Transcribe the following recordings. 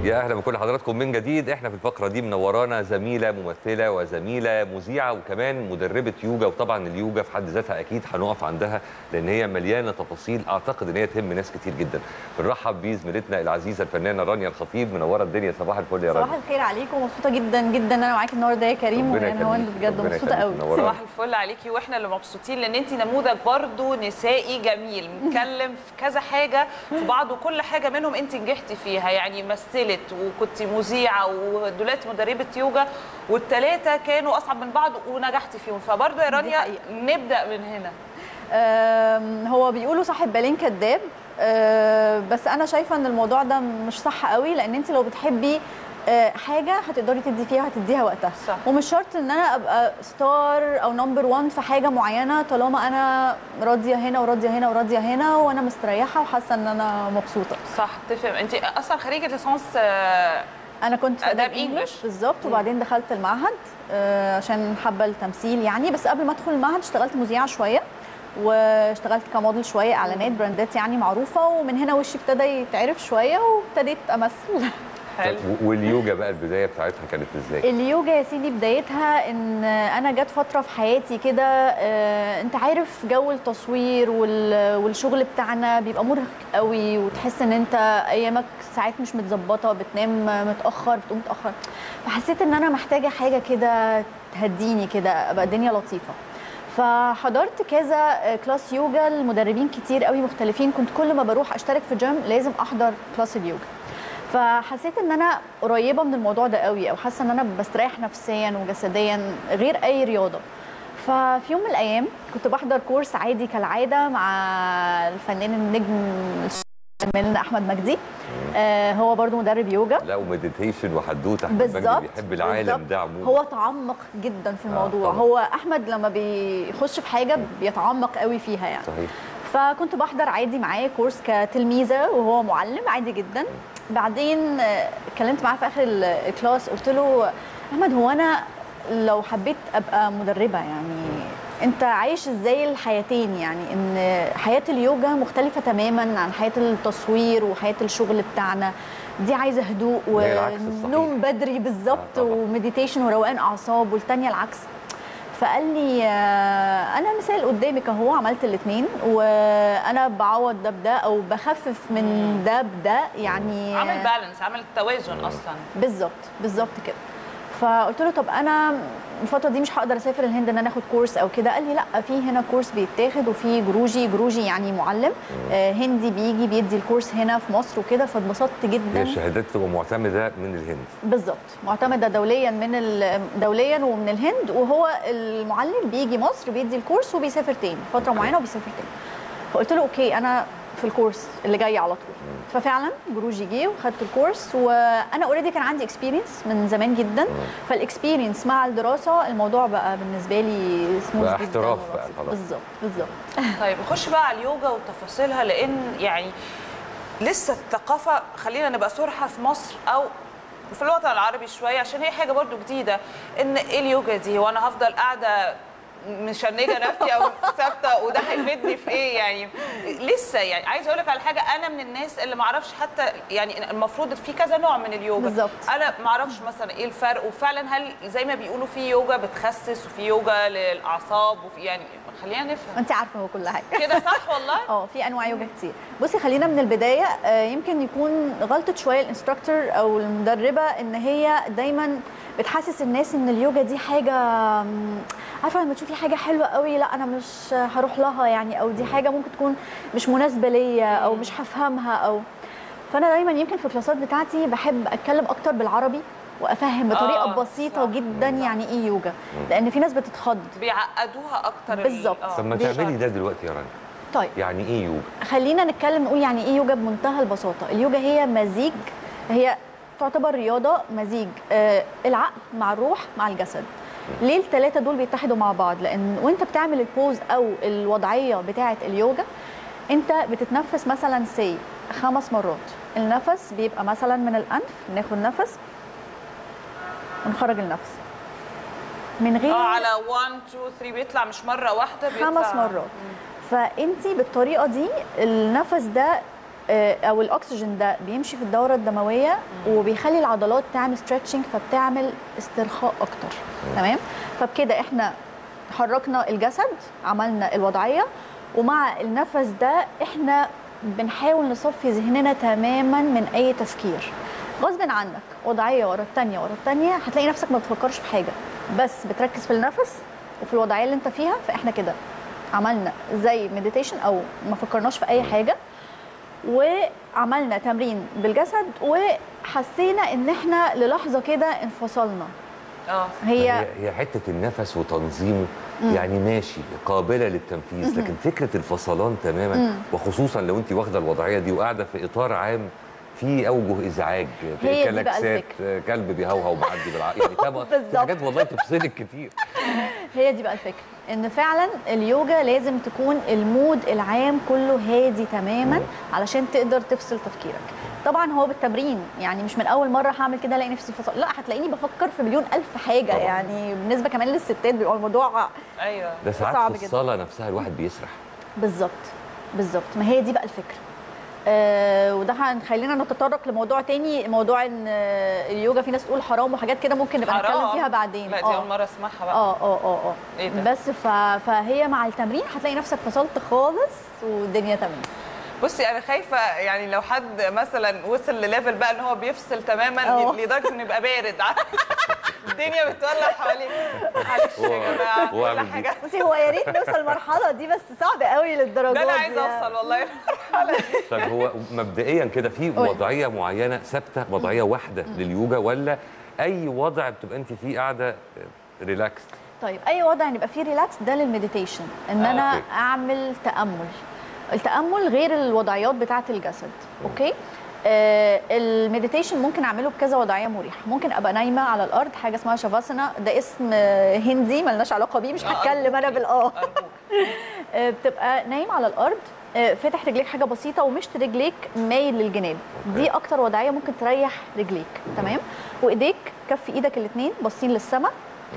يا اهلا بكل حضراتكم من جديد احنا في الفقره دي منورانا زميله ممثله وزميله مذيعه وكمان مدربه يوجا وطبعا اليوجا في حد ذاتها اكيد هنقف عندها لان هي مليانه تفاصيل اعتقد ان هي تهم ناس كتير جدا بنرحب بزميلتنا العزيزه الفنانه رانيا الخطيب منوره الدنيا صباح الفل يا رانيا صباح الخير عليكم ومبسوطه جدا جدا ان انا معاكي النهارده يا كريم ربنا ويا نهاوند يخليكي، بجد ربنا مبسوطه يخليكي، قوي منورانا. صباح الفل عليكي واحنا اللي مبسوطين لان انت نموذج برضو نسائي جميل متكلم في كذا حاجه في بعض وكل حاجه منهم انت نجحتي فيها يعني مثلت وكنت مذيعه ودلوقتي مدربه يوجا والثلاثه كانوا اصعب من بعض ونجحتي فيهم فبرضو يا رانيا حقيقة. نبدا من هنا آم، هو بيقولوا صاحب بالين كداب آه، بس انا شايفه ان الموضوع ده مش صح قوي لان انت لو بتحبي آه، حاجه هتقدري تدي فيها هتديها وقتها صح. ومش شرط ان انا ابقى ستار او نمبر 1 في حاجه معينه طالما انا راضيه هنا وراضيه هنا وراضيه هنا وانا مستريحه وحاسه ان انا مبسوطه صح تفهم انت اصلا خريجه ليسانس آه، انا كنت في آداب اداب إنجلش. انجلش بالظبط وبعدين دخلت المعهد آه، عشان حابه التمثيل يعني بس قبل ما ادخل المعهد اشتغلت مذيعه شويه واشتغلت كموديل شويه اعلانات براندات يعني معروفه ومن هنا وشي ابتدى يتعرف شويه وابتديت امثل حلو طب واليوجا بقى البدايه بتاعتها كانت ازاي اليوجا يا سيدي بدايتها ان انا جت فتره في حياتي كده آه، انت عارف جو التصوير وال- والشغل بتاعنا بيبقى مرهق قوي وتحس ان انت ايامك ساعات مش متظبطه بتنام متاخر بتقوم متاخر فحسيت ان انا محتاجه حاجه كده تهديني كده ابقى الدنيا لطيفه فحضرت كذا كلاس يوجا لمدربين كتير قوي مختلفين كنت كل ما بروح اشترك في جيم لازم احضر كلاس اليوجا فحسيت ان انا قريبه من الموضوع ده قوي او حاسه ان انا بستريح نفسيا وجسديا غير اي رياضه ففي يوم من الايام كنت بحضر كورس عادي كالعاده مع الفنان النجم زميلنا احمد مجدي آه هو برضو مدرب يوجا لا ومديتيشن وحدوته احمد مجدي بالظبط بيحب العالم بالظبط. ده عموما هو تعمق جدا في الموضوع طبعا. هو احمد لما بيخش في حاجه بيتعمق قوي فيها يعني صحيح فكنت بحضر عادي معاه كورس كتلميذه وهو معلم عادي جدا بعدين آه، اتكلمت معاه في اخر ال- الكلاس قلت له احمد هو انا لو حبيت ابقى مدربه يعني انت عايش ازاي الحياتين يعني ان حياه اليوجا مختلفه تماما عن حياه التصوير وحياه الشغل بتاعنا دي عايزه هدوء هي العكس الصحيح. ونوم بدري بالظبط آه، طبعا. ومديتيشن وروقان اعصاب والتانيه العكس فقال لي آه، انا مثال قدامك اهو عملت الاثنين وانا بعوض ده بده او بخفف من ده بده يعني عمل بالانس عمل توازن اصلا بالظبط بالظبط كده فقلت له طب انا الفتره دي مش هقدر اسافر الهند ان انا اخد كورس او كده قال لي لا في هنا كورس بيتاخد وفي جروجي جروجي يعني معلم آه هندي بيجي بيدي الكورس هنا في مصر وكده فاتبسطت هي جدا الشهادات تبقى معتمده من الهند بالظبط معتمده دوليا من ال- دوليا ومن الهند وهو المعلم بيجي مصر بيدي الكورس وبيسافر تاني فتره معينه وبيسافر تاني فقلت له اوكي انا في الكورس اللي جاي على طول ففعلا جروجي جه وخدت الكورس وانا اوريدي كان عندي اكسبيرينس من زمان جدا فالاكسبيرينس مع الدراسه الموضوع بقى بالنسبه لي سموث بقى جدا احتراف بقى ولطيف. خلاص. بالظبط بالظبط طيب نخش بقى على اليوجا وتفاصيلها لان يعني لسه الثقافه خلينا نبقى صراحه في مصر او في الوطن العربي شويه عشان هي حاجه برضو جديده ان ايه اليوجا دي وانا هفضل قاعده مشنجه نفسي او ثابته وده هيفيدني في ايه يعني لسه يعني عايزه اقول لك على حاجه انا من الناس اللي ما اعرفش حتى يعني المفروض في كذا نوع من اليوجا بالظبط. انا ما اعرفش مثلا ايه الفرق وفعلا هل زي ما بيقولوا في يوجا بتخسس وفي يوجا للاعصاب وفي يعني خلينا نفهم انت عارفه هو كل حاجه كده صح والله اه في انواع يوجا كتير بصي خلينا من البدايه آه، يمكن يكون غلطه شويه الانستراكتور او المدربه ان هي دايما بتحسس الناس ان اليوجا دي حاجه مم، عارفه لما تشوفي حاجه حلوه قوي لا انا مش هروح لها يعني او دي حاجه ممكن تكون مش مناسبه ليا او مش هفهمها او فانا دايما يمكن في الكلاسات بتاعتي بحب اتكلم اكتر بالعربي وافهم بطريقه آه، بسيطه صح، جدا يعني ايه يوجا لان في ناس بتتخض بيعقدوها اكتر ال- بالظبط. آه. طب ما دي تعملي ده دلوقتي يا رانيا طيب يعني ايه يوجا خلينا نتكلم نقول يعني ايه يوجا بمنتهى البساطه اليوجا هي مزيج هي تعتبر رياضه مزيج آه العقل مع الروح مع الجسد ليه الثلاثه دول بيتحدوا مع بعض لان وانت بتعمل البوز او الوضعيه بتاعه اليوجا انت بتتنفس مثلا سي خمس مرات النفس بيبقى مثلا من الانف ناخد نفس ونخرج النفس من غير اه على 1 2 3 بيطلع مش مره واحده بيطلع خمس مرات فانت بالطريقه دي النفس ده آه، او الاكسجين ده بيمشي في الدوره الدمويه وبيخلي العضلات تعمل ستريتشنج فبتعمل استرخاء اكتر تمام فبكده احنا حركنا الجسد عملنا الوضعيه ومع النفس ده احنا بنحاول نصفي ذهننا تماما من اي تفكير غصب عنك وضعيه ورا الثانيه ورا الثانيه هتلاقي نفسك ما بتفكرش في حاجه بس بتركز في النفس وفي الوضعيه اللي انت فيها فاحنا كده عملنا زي مديتيشن او ما فكرناش في اي حاجه وعملنا تمرين بالجسد وحسينا ان احنا للحظه كده انفصلنا اه هي هي هي حته النفس وتنظيمه يعني ماشي قابله للتنفيذ لكن فكره الفصلان تماما وخصوصا لو انت واخده الوضعيه دي وقاعده في اطار عام في اوجه ازعاج في هي دي بقى كلاكسات كلب بيهوهو معدي بالعقل يعني فاهمه في بالظبط. حاجات والله تفصلك كتير هي دي بقى الفكره ان فعلا اليوجا لازم تكون المود العام كله هادي تماما علشان تقدر تفصل تفكيرك طبعا هو بالتمرين يعني مش من اول مره هعمل كده الاقي نفسي فصل لا هتلاقيني بفكر في مليون الف حاجه طبعاً. يعني بالنسبه كمان للستات بيبقى الموضوع ايوه ده صعب ساعات في جدا. الصاله نفسها الواحد بيسرح بالظبط بالظبط ما هي دي بقى الفكره آه وده هنخلينا نتطرق لموضوع تاني موضوع ان آه اليوجا في ناس تقول حرام وحاجات كده ممكن نبقى نتكلم حرام. فيها بعدين لا دي آه. اول مره اسمعها بقى اه اه اه اه إيه ده؟ بس ف... فهي مع التمرين هتلاقي نفسك فصلت خالص والدنيا تمام بصي انا خايفه يعني لو حد مثلا وصل لليفل بقى ان هو بيفصل تماما أه. لدرجه انه يبقى بارد الدنيا بتولع حواليه معلش هو- يا جماعه هو كل عامل دي. حاجه بصي هو يا ريت نوصل المرحله دي بس صعب قوي للدرجه ده انا دي عايزه يعني. اوصل والله طب هو مبدئيا كده في قولي. وضعيه معينه ثابته وضعيه واحده لليوجا ولا اي وضع بتبقى انت فيه قاعده ريلاكس طيب اي وضع يبقى فيه ريلاكس ده للمديتيشن ان آه، انا أوكي. اعمل تامل التامل غير الوضعيات بتاعه الجسد اوكي آه المديتيشن ممكن اعمله بكذا وضعيه مريحه ممكن ابقى نايمه على الارض حاجه اسمها شافاسنا ده اسم آه، هندي ملناش علاقه بيه مش آه، هتكلم انا أرجوك. بالاه أرجوك. آه، بتبقى نايم على الارض آه، فاتح رجليك حاجه بسيطه ومشط رجليك مايل للجناب دي اكتر وضعيه ممكن تريح رجليك تمام وايديك كف ايدك الاثنين باصين للسماء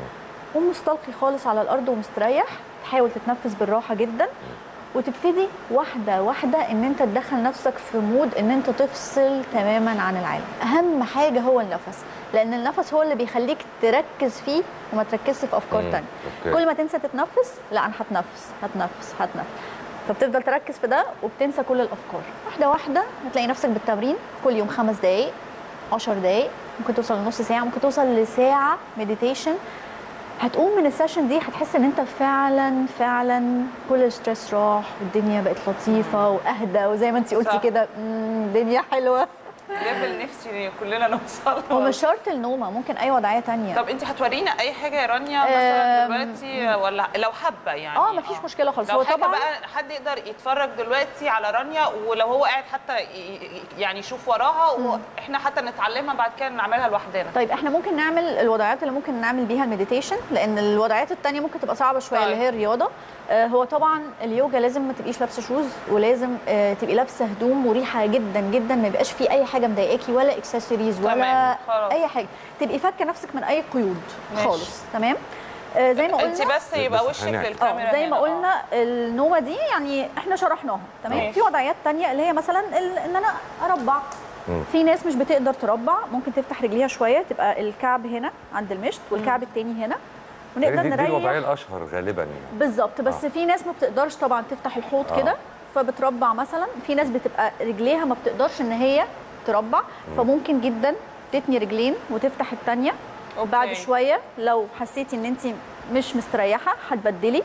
ومستلقي خالص على الارض ومستريح تحاول تتنفس بالراحه جدا وتبتدي واحده واحده ان انت تدخل نفسك في مود ان انت تفصل تماما عن العالم اهم حاجه هو النفس لان النفس هو اللي بيخليك تركز فيه وما تركزش في افكار مم. تانية أوكي. كل ما تنسى تتنفس لا انا هتنفس هتنفس هتنفس فبتفضل تركز في ده وبتنسى كل الافكار واحده واحده هتلاقي نفسك بالتمرين كل يوم خمس دقائق 10 دقائق ممكن توصل لنص ساعه ممكن توصل لساعه مديتيشن هتقوم من السيشن دي هتحس ان انت فعلا فعلا كل الستريس راح والدنيا بقت لطيفه واهدى وزي ما انت قلتي صح. كده "مم، الدنيا حلوه ليفل نفسي كلنا نوصل هو مش شرط النومه ممكن اي وضعيه تانية طب انت هتورينا اي حاجه يا رانيا مثلا أم، دلوقتي ولا لو حابه يعني اه مفيش مشكله خالص لو هو حاجه طبعا بقى حد يقدر يتفرج دلوقتي على رانيا ولو هو قاعد حتى ي- ي- يعني يشوف وراها واحنا حتى نتعلمها بعد كده نعملها لوحدنا طيب احنا ممكن نعمل الوضعيات اللي ممكن نعمل بيها المديتيشن لان الوضعيات التانية ممكن تبقى صعبه شويه طيب. اللي هي الرياضه آه هو طبعا اليوجا لازم ما تبقيش لابسه شوز ولازم آه تبقي لابسه هدوم مريحه جدا جدا ما يبقاش في اي حاجه مضايقاكي ولا اكسسوارز ولا تمام، خلاص. اي حاجه تبقي فاكه نفسك من اي قيود ماشي. خالص تمام آه زي ما قلنا انت بس يبقى بس وشك هنعكس. للكاميرا اه زي ما هنا. قلنا النومه دي يعني احنا شرحناها تمام ماشي. في وضعيات تانية اللي هي مثلا ال- ان انا اربع مم. في ناس مش بتقدر تربع ممكن تفتح رجليها شويه تبقى الكعب هنا عند المشط والكعب التاني هنا ونقدر يعني دي, دي الوضعيه نريح الاشهر غالبا يعني بالظبط بس آه. في ناس ما بتقدرش طبعا تفتح الحوض آه. كده فبتربع مثلا في ناس بتبقى رجليها ما بتقدرش ان هي تربع فممكن جدا تتني رجلين وتفتح التانية أوكي. بعد شويه لو حسيتي ان انت مش مستريحه هتبدلي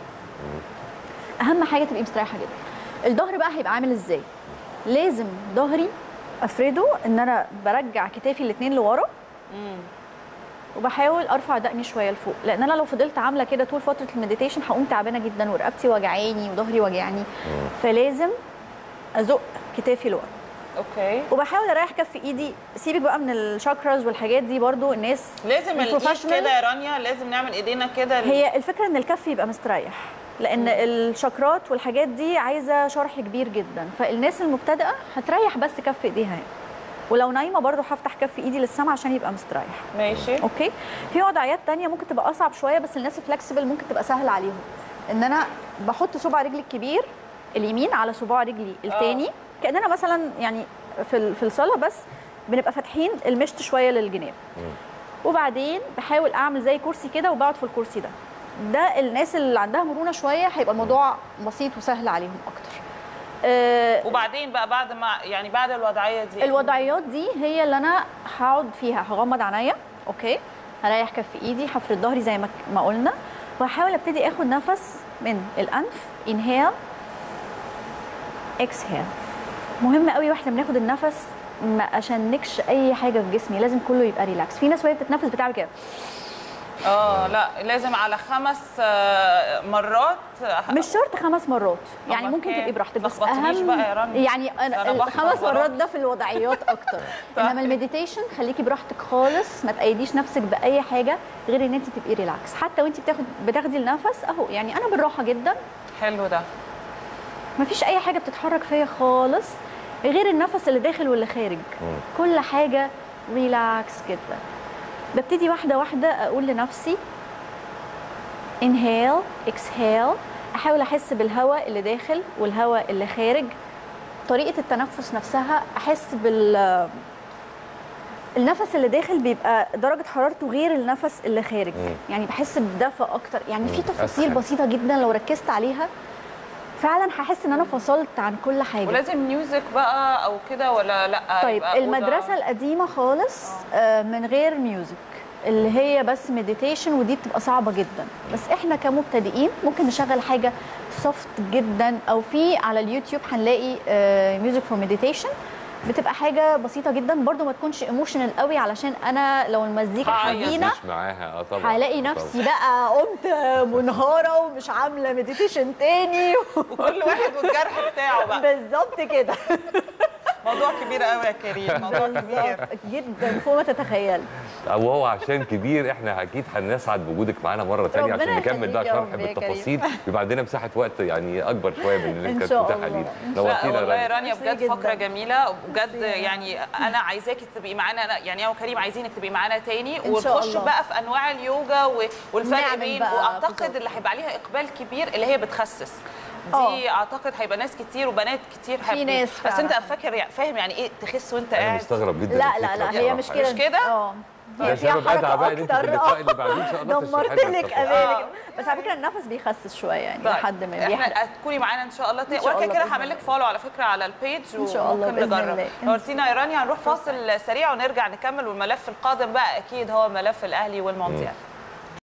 اهم حاجه تبقي مستريحه جدا الظهر بقى هيبقى عامل ازاي لازم ظهري افرده ان انا برجع كتافي الاثنين لورا مم. وبحاول ارفع دقني شويه لفوق لان انا لو فضلت عامله كده طول فتره المديتيشن هقوم تعبانه جدا ورقبتي وجعاني وظهري وجعني فلازم ازق كتافي لورا اوكي وبحاول اريح كف ايدي سيبك بقى من الشاكراز والحاجات دي برضو الناس لازم الايد البروفيشنال كده يا رانيا لازم نعمل ايدينا كده هي الفكره ان الكف يبقى مستريح لان الشاكرات والحاجات دي عايزه شرح كبير جدا فالناس المبتدئه هتريح بس كف ايديها هنا ولو نايمه برضو هفتح كف ايدي للسما عشان يبقى مستريح ماشي اوكي في وضعيات تانية ممكن تبقى اصعب شويه بس الناس الفلكسبل ممكن تبقى سهل عليهم ان انا بحط صباع رجلي الكبير اليمين على صباع رجلي التاني كاننا مثلا يعني في ال- في الصاله بس بنبقى فاتحين المشط شويه للجناب وبعدين بحاول اعمل زي كرسي كده وبقعد في الكرسي ده ده الناس اللي عندها مرونه شويه هيبقى الموضوع بسيط وسهل عليهم اكتر آه، وبعدين بقى بعد ما يعني بعد الوضعيه دي الوضعيات دي هي اللي انا هقعد فيها هغمض عينيا اوكي هريح كف ايدي هفرد ظهري زي ما ما قلنا وهحاول ابتدي اخد نفس من الانف انهيل اكسهيل مهم قوي واحنا بناخد النفس ما اشنكش اي حاجه في جسمي لازم كله يبقى ريلاكس في ناس وهي بتتنفس بتعمل كده اه لا لازم على خمس آه، مرات مش شرط خمس مرات يعني أمال ممكن كام؟ تبقي براحتك بس لخبطنيش اهم بقى يا رنا. يعني أنا أنا بخبط الخمس وراك. مرات ده في الوضعيات اكتر انما المديتيشن خليكي براحتك خالص ما تقيديش نفسك باي حاجه غير ان انت تبقي ريلاكس حتى وانت بتاخد بتاخدي النفس اهو يعني انا بالراحه جدا حلو ده ما فيش اي حاجه بتتحرك فيا خالص غير النفس اللي داخل واللي خارج كل حاجه ريلاكس جدا ببتدي واحده واحده اقول لنفسي inhale exhale احاول احس بالهواء اللي داخل والهواء اللي خارج طريقه التنفس نفسها احس بال النفس اللي داخل بيبقى درجه حرارته غير النفس اللي خارج يعني بحس بدفى اكتر يعني في تفاصيل أسخن. بسيطه جدا لو ركزت عليها فعلا هحس ان انا فصلت عن كل حاجه ولازم ميوزك بقى او كده ولا لا طيب يبقى أوضة؟ المدرسه القديمه خالص آه، من غير ميوزك اللي هي بس مديتيشن ودي بتبقى صعبه جدا بس احنا كمبتدئين ممكن نشغل حاجه سوفت جدا او في على اليوتيوب هنلاقي ميوزك فور مديتيشن بتبقى حاجه بسيطه جدا برضو ما تكونش ايموشنال قوي علشان انا لو المزيكا هعيط. حزينه مش معاها اه طبعا هلاقي طبعاً. نفسي بقى قمت منهاره ومش عامله مديتيشن تاني وكل واحد والجرح بتاعه بقى بالظبط كده موضوع كبير قوي يا كريم موضوع كبير بالظبط جدا فوق ما تتخيل او هو عشان كبير احنا اكيد هنسعد بوجودك معانا مره ثانيه ربنا عشان نكمل بقى يخليك يا شرح رب يا بالتفاصيل يبقى عندنا مساحه وقت يعني اكبر شويه من اللي إن كانت شاء متاحه الله. لينا إن لا نورتينا والله يا يا رانيا رانيا ميرسي بجد جداً. فقره جميله بجد ميرسي. يعني انا عايزاكي تبقي معانا أنا- يعني انا وكريم عايزينك تبقي معانا تاني إن شاء ونخش الله. بقى في انواع اليوجا و- والفرق نعمل بين بقى واعتقد بالظبط. اللي هيبقى عليها اقبال كبير اللي هي بتخسس آه. دي اعتقد هيبقى ناس كتير وبنات كتير في حابين. ناس بس انت فعلاً. فاكر يعني فاهم يعني ايه تخس وانت انا قاعد مستغرب جدا لا الفكرة لا لا هي مش بصراحة. كده مش كده؟ اه ده هي فيها سبب أدعى حركه بقى إن أنت في اكتر اللقاء اللي بعديه إن شاء الله دمرت تشرحي لنا لك التفاصيل. امالك بس على فكره النفس بيخسس شويه يعني طيب. لحد ما احنا بيحرق هتكوني معانا ان شاء الله تاني إن شاء وانا كده الله كده بإذن هعمل لك الله. فولو على فكره على البيج إن شاء الله وممكن بإذن نجرب الله. نورتينا يا رانيا هنروح فاصل سريع ونرجع نكمل والملف القادم بقى اكيد هو ملف الاهلي والمونديال